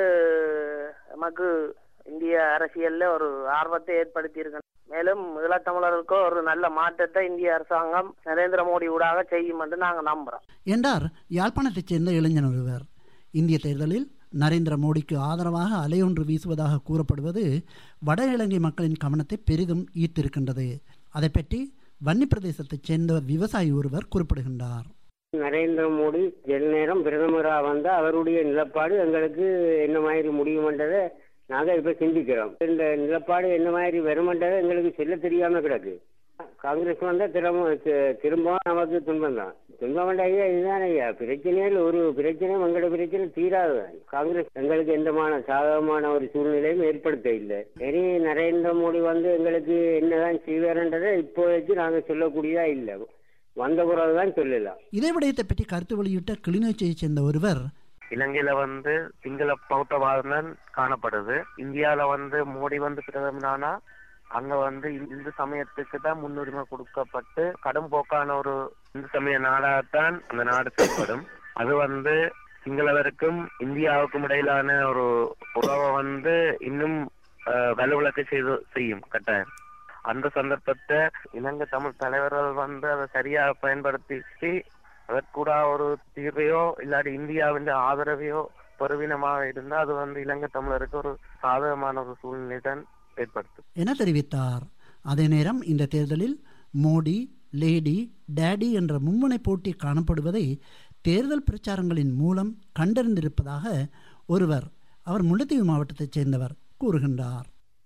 நமக்கு இந்திய அரசியல்ல ஒரு ஆர்வத்தை ஏற்படுத்தி இருக்கு மேலும் ஈழத்தமிழர்களுக்கு ஒரு நல்ல மாற்றத்தை இந்திய அரசாங்கம் நரேந்திர மோடி ஊடாக செய்யும் என்று நாங்கள் நம்புறோம் என்றார் யாழ்ப்பாணத்தைச் சேர்ந்த இளைஞர் ஒருவர் இந்திய தேர்தலில் நரேந்திர மோடிக்கு ஆதரவாக அலையொன்று வீசுவதாக கூறப்படுவது வட இலங்கை மக்களின் கவனத்தை பெரிதும் ஈர்த்திருக்கின்றது அதை பற்றி வன்னி பிரதேசத்தைச் சேர்ந்த விவசாயி ஒருவர் குறிப்பிடுகின்றார் நரேந்திர மோடி ஜெல் நேரம் பிரதமராக வந்த அவருடைய நிலப்பாடு எங்களுக்கு என்ன மாதிரி முடியுமென்றதை நாங்கள் இப்போ சிந்திக்கிறோம் இந்த நிலப்பாடு என்ன மாதிரி வருமென்றதை எங்களுக்கு சொல்ல தெரியாம கிடக்கு காங்கிரஸ் வந்தா திரும்ப திரும்ப நமக்கு துன்பம் தான் துன்பம் ஐயா இதுதான் ஐயா பிரச்சனையில் ஒரு பிரச்சனையும் எங்களோட பிரச்சனை தீராது காங்கிரஸ் எங்களுக்கு எந்தமான சாதகமான ஒரு சூழ்நிலையும் ஏற்படுத்த இல்லை சரி நரேந்திர மோடி வந்து எங்களுக்கு என்னதான் செய்வார்ன்றதை இப்போதைக்கு நாங்கள் சொல்லக்கூடியதா இல்லை வந்த பிறகுதான் சொல்லலாம் இதே விடயத்தை பற்றி கருத்து வெளியிட்ட கிளிநொச்சியைச் சேர்ந்த ஒருவர் இலங்கையில வந்து சிங்கள பௌத்தவாதம் தான் காணப்படுது இந்தியால வந்து மோடி வந்து பிரதமரானா அங்க வந்து இந்து சமயத்துக்கு தான் முன்னுரிமை கொடுக்கப்பட்டு கடும் போக்கான ஒரு இந்து சமய நாடாகத்தான் அந்த நாடு செயல்படும் அது வந்து சிங்களவருக்கும் இந்தியாவுக்கும் இடையிலான ஒரு உறவை வந்து இன்னும் வலுவிளக்க செய்து செய்யும் கட்டாயம் அந்த சந்தர்ப்பத்தை இலங்கை தமிழ் தலைவர்கள் வந்து அதை சரியா பயன்படுத்தி அதற்கூட ஒரு தீர்வையோ இல்லாட்டி இந்தியாவின் ஆதரவையோ பெருவினமாக இருந்தா அது வந்து இலங்கை தமிழருக்கு ஒரு சாதகமான ஒரு சூழ்நிலை தான் ஏற்படுத்தும் என தெரிவித்தார் அதே நேரம் இந்த தேர்தலில் மோடி லேடி டேடி என்ற மும்முனை போட்டி காணப்படுவதை தேர்தல் பிரச்சாரங்களின் மூலம் கண்டறிந்திருப்பதாக ஒருவர் அவர் முல்லைத்தீவு மாவட்டத்தைச் சேர்ந்தவர் கூறுகின்றார்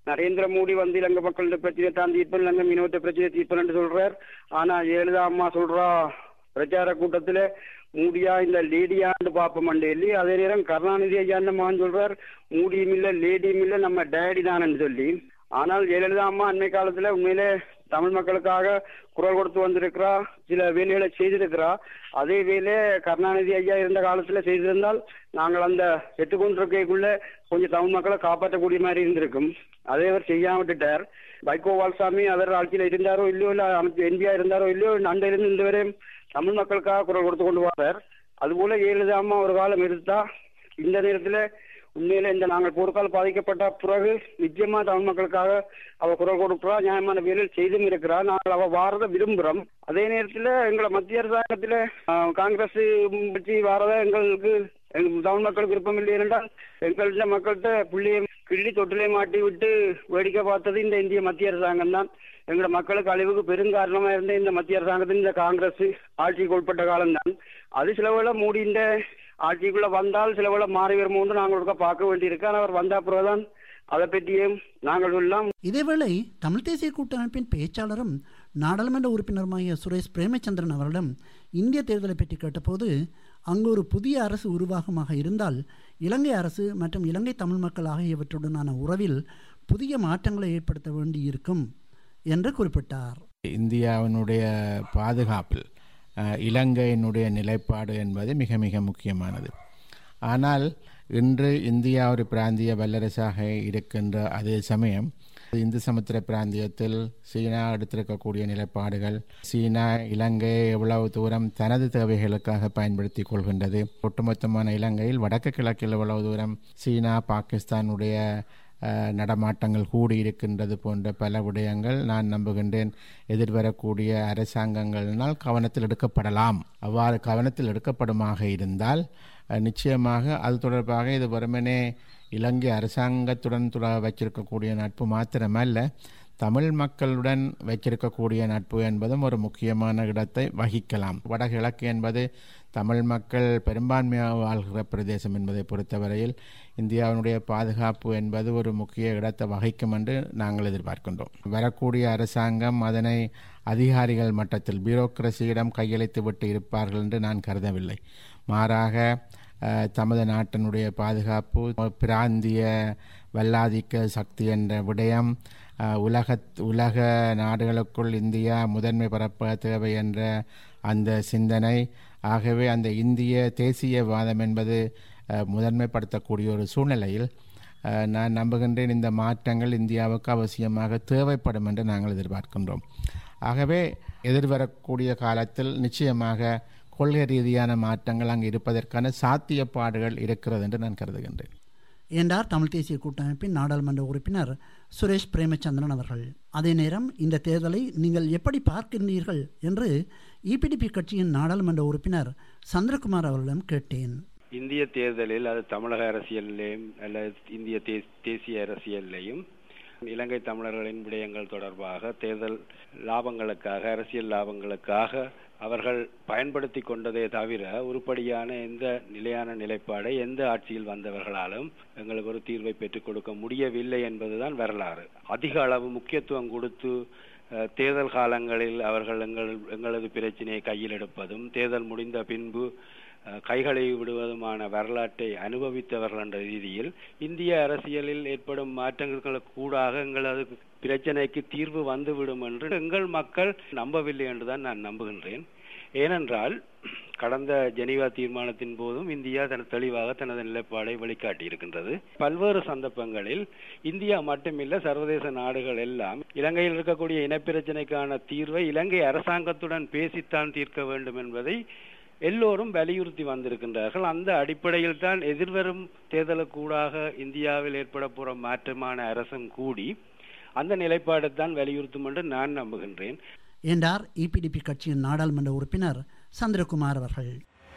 நரேந்திர மோடி வந்து இலங்கை மக்களோட பிரச்சனை தான் தீர்ப்பன் இலங்கை மீனவத்தை பிரச்சனை தீர்ப்பன் என்று சொல்றார் ஆனா ஜெயலலிதா அம்மா சொல்றா பிரச்சார கூட்டத்துல மூடியா இந்த லேடியாண்டு பாப்போம் சொல்லி அதே நேரம் கருணாநிதி ஐயா மகன் சொல்றார் மூடியும் இல்ல லேடியும் இல்ல நம்ம டேடி தானன்னு சொல்லி ஆனால் ஜெயலலிதா அம்மா அன்னை காலத்துல உண்மையிலே தமிழ் மக்களுக்காக குரல் கொடுத்து வந்திருக்கிறா சில வேலைகளை செய்திருக்கிறா அதே வேலை கருணாநிதி ஐயா இருந்த காலத்துல செய்திருந்தால் நாங்கள் அந்த செத்துக்கொண்டிருக்கைக்குள்ள கொஞ்சம் தமிழ் மக்களை காப்பாற்றக்கூடிய மாதிரி இருந்திருக்கும் அதே அவர் செய்யாம விட்டுட்டார் வைகோ வால்சாமி அவர் ஆட்சியில் இருந்தாரோ இல்லையோ இல்ல எம்பியா இருந்தாரோ இல்லையோ அண்டையிலிருந்து இந்த வரையும் தமிழ் மக்களுக்காக குரல் கொடுத்து கொண்டு வரார் அதுபோல ஜெயலலிதா அம்மா ஒரு காலம் எடுத்தா இந்த நேரத்துல உண்மையில இந்த நாங்கள் போர்க்கால் பாதிக்கப்பட்ட பிறகு நிச்சயமா தமிழ் மக்களுக்காக அவ குரல் கொடுக்கிறா நியாயமான வேலையில் செய்தும் இருக்கிறா நாங்கள் அவ வாரத விரும்புறோம் அதே நேரத்துல எங்களை மத்திய அரசாங்கத்துல ஆஹ், காங்கிரஸ் பற்றி வாரத எங்களுக்கு எங்க தமிழ் மக்களுக்கு விருப்பம் இல்லை என்றால் எங்கள்கிட்ட மக்கள்கிட்ட புள்ளியை கிள்ளி தொட்டிலே மாட்டி விட்டு வேடிக்கை பார்த்தது இந்த இந்திய மத்திய அரசாங்கம் தான் எங்களோட மக்களுக்கு அழிவுக்கு பெருங்காரணமா இருந்த இந்த மத்திய அரசாங்கத்தின் இந்த காங்கிரஸ் ஆட்சிக்கு உட்பட்ட காலம்தான் அது சில வேளை மூடி இந்த ஆட்சிக்குள்ள வந்தால் சில வேளை மாறி வரும்போது நாங்கள் ஒருக்கா பார்க்க வேண்டியிருக்கு ஆனால் அவர் வந்த பிறகுதான் அதை பற்றியும் நாங்கள் எல்லாம் இதேவேளை தமிழ் தேசிய கூட்டமைப்பின் பேச்சாளரும் நாடாளுமன்ற உறுப்பினருமாகிய சுரேஷ் பிரேமச்சந்திரன் அவரிடம் இந்திய தேர்தலை பற்றி கேட்டபோது அங்கு ஒரு புதிய அரசு உருவாகமாக இருந்தால் இலங்கை அரசு மற்றும் இலங்கை தமிழ் மக்கள் ஆகியவற்றுடனான உறவில் புதிய மாற்றங்களை ஏற்படுத்த வேண்டியிருக்கும் என்று குறிப்பிட்டார் இந்தியாவினுடைய பாதுகாப்பில் அஹ், இலங்கையினுடைய நிலைப்பாடு என்பது மிக மிக முக்கியமானது ஆனால் இன்று இந்தியா ஒரு பிராந்திய வல்லரசாக இருக்கின்ற அதே சமயம் இந்து சமுத்திர பிராந்தியத்தில் சீனா எடுத்திருக்கக்கூடிய நிலைப்பாடுகள் சீனா இலங்கையை எவ்வளவு தூரம் தனது தேவைகளுக்காக பயன்படுத்தி கொள்கின்றது ஒட்டுமொத்தமான இலங்கையில் வடக்கு கிழக்கில் எவ்வளவு தூரம் சீனா பாகிஸ்தானுடைய அஹ், நடமாட்டங்கள் கூடியிருக்கின்றது போன்ற பல விடயங்கள் நான் நம்புகின்றேன் எதிர்வரக்கூடிய அரசாங்கங்களினால் கவனத்தில் எடுக்கப்படலாம் அவ்வாறு கவனத்தில் எடுக்கப்படுமாக இருந்தால் அஹ், நிச்சயமாக அது தொடர்பாக இது வெறுமனே இலங்கை அரசாங்கத்துடன் துட வச்சிருக்கக்கூடிய நட்பு மாத்திரமல்ல தமிழ் மக்களுடன் வைச்சிருக்கக்கூடிய நட்பு என்பதும் ஒரு முக்கியமான இடத்தை வகிக்கலாம் வடகிழக்கு என்பது தமிழ் மக்கள் பெரும்பான்மையாக வாழ்கிற பிரதேசம் என்பதை பொறுத்தவரையில் இந்தியாவினுடைய பாதுகாப்பு என்பது ஒரு முக்கிய இடத்தை வகிக்கும் என்று நாங்கள் எதிர்பார்க்கின்றோம் வரக்கூடிய அரசாங்கம் அதனை அதிகாரிகள் மட்டத்தில் பியூரோக்ரஸியிடம் கையளித்து விட்டு இருப்பார்கள் என்று நான் கருதவில்லை மாறாக அஹ், தமது நாட்டினுடைய பாதுகாப்பு பிராந்திய வல்லாதிக்க சக்தி என்ற விடயம் அஹ், உலக உலக நாடுகளுக்குள் இந்தியா முதன்மை பரப்ப தேவை என்ற அந்த சிந்தனை ஆகவே அந்த இந்திய தேசியவாதம் என்பது அஹ், முதன்மைப்படுத்தக்கூடிய ஒரு சூழ்நிலையில் அஹ், நான் நம்புகின்றேன் இந்த மாற்றங்கள் இந்தியாவுக்கு அவசியமாக தேவைப்படும் என்று நாங்கள் எதிர்பார்க்கின்றோம் ஆகவே எதிர்வரக்கூடிய காலத்தில் நிச்சயமாக கொள்கை ரீதியான மாற்றங்கள் அங்கு இருப்பதற்கான சாத்தியப்பாடுகள் இருக்கிறது என்று நான் கருதுகின்றேன் என்றார் தமிழ் தேசிய கூட்டமைப்பின் நாடாளுமன்ற உறுப்பினர் சுரேஷ் பிரேமச்சந்திரன் அவர்கள் அதே நேரம் இந்த தேர்தலை நீங்கள் எப்படி பார்க்கின்றீர்கள் என்று இபிடிபி கட்சியின் நாடாளுமன்ற உறுப்பினர் சந்திரகுமார் அவர்களிடம் கேட்டேன் இந்திய தேர்தலில் அது தமிழக அரசியலிலேயும் அல்லது இந்திய தே தேசிய அரசியலிலேயும் இலங்கை தமிழர்களின் விடயங்கள் தொடர்பாக தேர்தல் லாபங்களுக்காக அரசியல் லாபங்களுக்காக அவர்கள் பயன்படுத்தி கொண்டதே தவிர உருப்படியான எந்த நிலையான நிலைப்பாடை எந்த ஆட்சியில் வந்தவர்களாலும் எங்களுக்கு ஒரு தீர்வை பெற்றுக் கொடுக்க முடியவில்லை என்பதுதான் வரலாறு அதிக அளவு முக்கியத்துவம் கொடுத்து அஹ், தேர்தல் காலங்களில் அவர்கள் எங்கள் எங்களது பிரச்சினையை கையில் எடுப்பதும் தேர்தல் முடிந்த பின்பு அஹ், கைகளை விடுவதுமான வரலாற்றை அனுபவித்தவர்கள் என்ற ரீதியில் இந்திய அரசியலில் ஏற்படும் மாற்றங்களுக்கு கூடாக எங்களது பிரச்சனைக்கு தீர்வு வந்துவிடும் என்று எங்கள் மக்கள் நம்பவில்லை என்றுதான் நான் நம்புகின்றேன் ஏனென்றால் கடந்த ஜெனீவா தீர்மானத்தின் போதும் இந்தியா தன தெளிவாக தனது நிலைப்பாடை வெளிக்காட்டியிருக்கின்றது பல்வேறு சந்தர்ப்பங்களில் இந்தியா மட்டுமில்ல சர்வதேச நாடுகள் எல்லாம் இலங்கையில் இருக்கக்கூடிய இனப்பிரச்சனைக்கான தீர்வை இலங்கை அரசாங்கத்துடன் பேசித்தான் தீர்க்க வேண்டும் என்பதை எல்லோரும் வலியுறுத்தி வந்திருக்கின்றார்கள் அந்த அடிப்படையில் தான் எதிர்வரும் தேர்தலுக்கூடாக இந்தியாவில் ஏற்பட போற மாற்றமான அரசும் கூடி அந்த நிலைப்பாடு தான் வலியுறுத்தும் என்று நான் நம்புகின்றேன் என்றார் இபிடிபி கட்சியின் நாடாளுமன்ற உறுப்பினர் சந்திரகுமார் அவர்கள்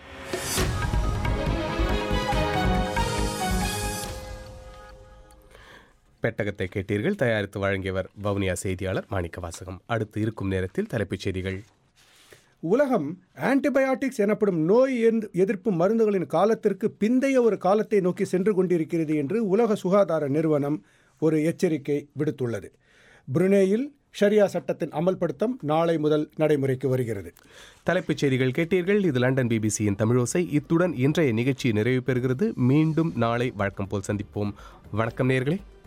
பெட்டகத்தை கேட்டீர்கள் தயாரித்து வழங்கியவர் வவுனியா செய்தியாளர் மாணிக்க வாசகம் அடுத்து இருக்கும் நேரத்தில் தலைப்புச் செய்திகள் உலகம் ஆன்டிபயாட்டிக்ஸ் எனப்படும் நோய் எந்த- எதிர்ப்பு மருந்துகளின் காலத்திற்கு பிந்தைய ஒரு காலத்தை நோக்கி சென்று கொண்டிருக்கிறது என்று உலக சுகாதார நிறுவனம் ஒரு எச்சரிக்கை விடுத்துள்ளது புருனேயில் ஷரியா சட்டத்தின் அமல்படுத்தம் நாளை முதல் நடைமுறைக்கு வருகிறது தலைப்புச் செய்திகள் கேட்டீர்கள் இது லண்டன் பிபிசியின் தமிழோசை இத்துடன் இன்றைய நிகழ்ச்சி நிறைவு பெறுகிறது மீண்டும் நாளை வழக்கம் போல் சந்திப்போம் வணக்கம் நேர்களே